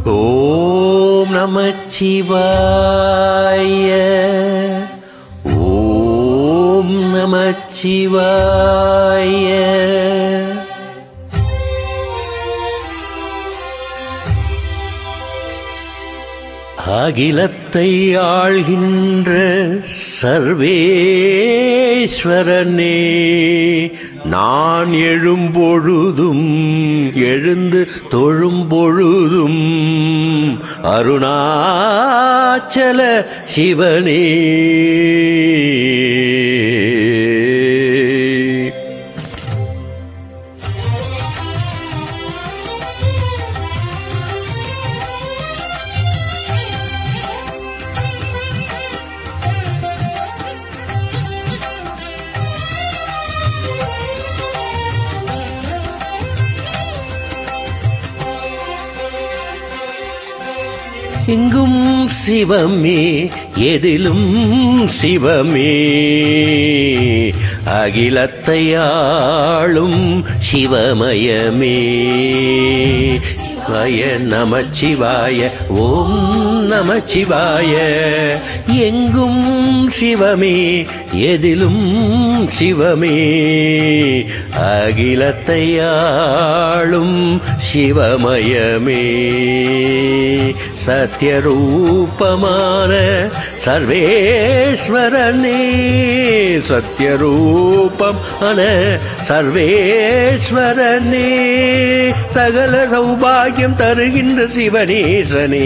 ஓம் நமச்சிவாய ஓம் நமச்சிவாய அகிலத்தை ஆள்கின்ற சர்வேஸ்வரனே நான் எழும்பொழுதும் எழுந்து தொழும்பொழுதும் அருணாச்சல சிவனே எங்கும் சிவமே எதிலும் சிவமே அகிலத்தை ஆளும் சிவமயமே சிவாய நமச்சிவாய ஓம் நமச்சிவாய எங்கும் சிவமே எதிலும் சிவமே அகிலத்தை ஆளும் சிவமயமே சத்யரூபமான சர்வேஸ்வரனே சத்யரூபம் அன சர்வேஸ்வரனே சகல சௌபாகியம் தருகின்ற சிவனேசனே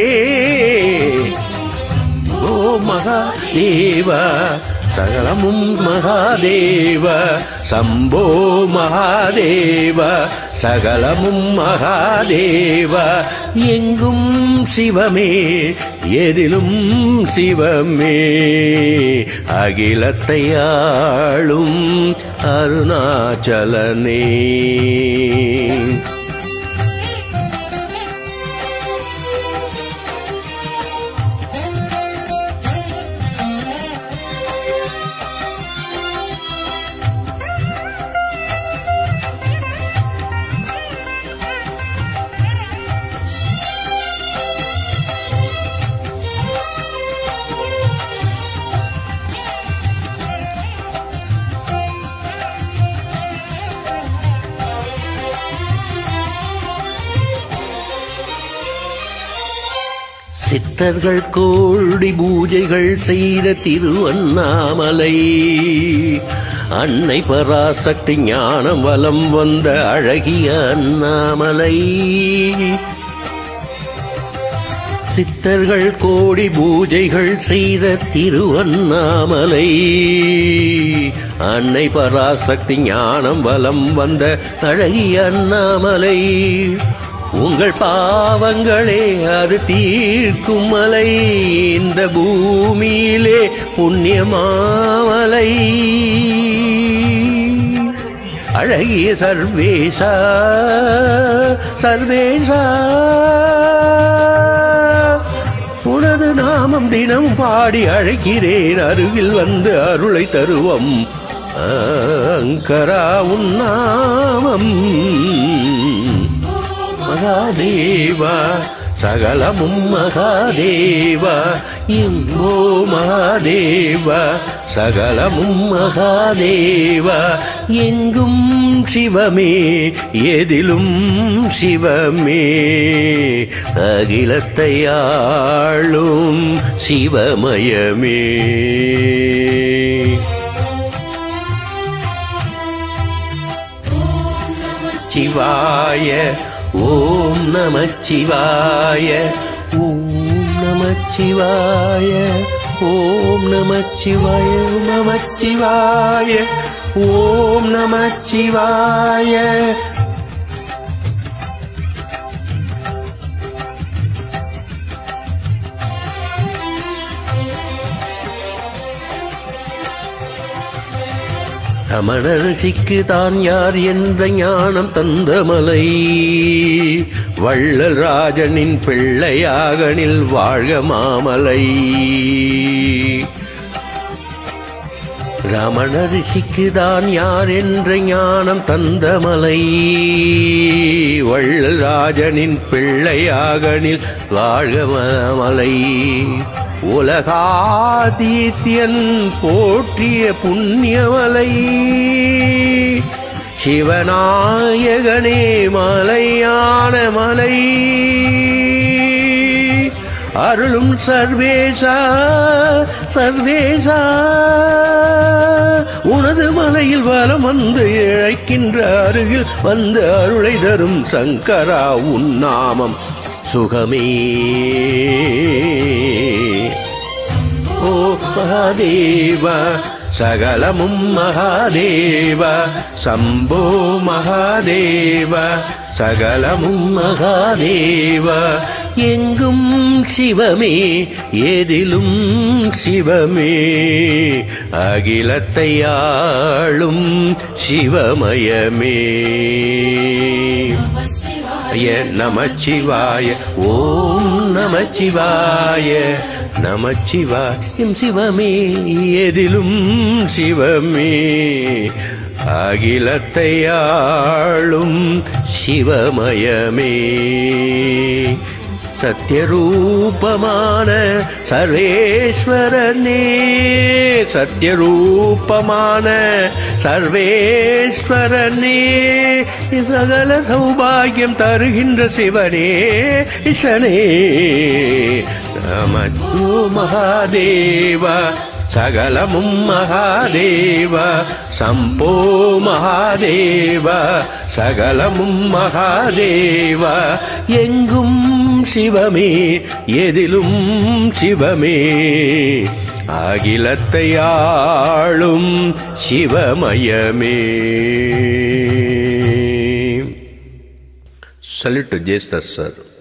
ஓ மகாதேவ சகலமும் மகாதேவ சம்போ மகாதேவ சகலமும் மகாதேவ எங்கும் சிவமே எதிலும் சிவமே அகிலத்தை ஆளும் அருணாச்சலனே சித்தர்கள் கோடி பூஜைகள் செய்த திருவண்ணாமலை அன்னை பராசக்தி ஞானம் வலம் வந்த அழகிய அண்ணாமலை சித்தர்கள் கோடி பூஜைகள் செய்த திருவண்ணாமலை அன்னை பராசக்தி ஞானம் வலம் வந்த அழகிய அண்ணாமலை உங்கள் பாவங்களே அது தீர்க்கும் மலை இந்த பூமியிலே புண்ணியமாமலை அழகிய சர்வேஷா சர்வேஷா உனது நாமம் தினம் பாடி அழைக்கிறேன் அருகில் வந்து அருளை தருவம் அங்கரா உன் நாமம் மகாதேவா சகலமும் மகாதேவா எங்கோ மகாதேவா சகலமும் மகாதேவா எங்கும் சிவமே எதிலும் சிவமே அகிலத்தை ஆளும் சிவமயமே சிவாய ஓம் நம சிவாய ஓம் நம சிவாய ஓம் நம சிவாய நம சிவாய ஓம் நம சிவாய ரமணர்ஷிக்கு தான் யார் என்ற ஞானம் தந்த மலை வள்ளல் ராஜனின் பிள்ளையாகனில் வாழ்க மாமலை ரமண ரிஷிக்குதான் யார் என்ற ஞானம் தந்த மலை வள்ளல் ராஜனின் பிள்ளையாகனில் வாழ்க ம- மலை உலகாதித்யன் போற்றிய புண்ணியமலை சிவநாயகனே மலையான மலை அருளும் சர்வேசா சர்வேசா உனது மலையில் வலம் வந்து இழைக்கின்ற அருகில் வந்து அருளை தரும் சங்கரா உன்னாமம் சுகமே ஓ மகாதேவ சகலமும் மகாதேவ சம்போ மகாதேவ சகலமும் மகாதேவ எங்கும் சிவமே ஏதிலும் சிவமே அகிலத்தை ஆளும் சிவமயமே நமச்சிவாய நமச்சிவாய ஓம் நமச்சிவாய நமச்சிவாயம் சிவமே எதிலும் சிவமே அகிலத்தை ஆளும் சிவமயமே சத்யரூபமான சர்வேஸ்வரனே சத்யரூபமான சர்வேஸ்வரனே சகல சௌபாகியம் தருகின்ற சிவனே இசனே நமோ மகாதேவ சகலமும் மகாதேவ சம்போ மகாதேவ சகலமும் மகாதேவ எங்கும் சிவமே எதிலும் சிவமே அகிலத்தை ஆளும் சிவமயமே சல்யூட் டு ஜேஸ்தர் சார்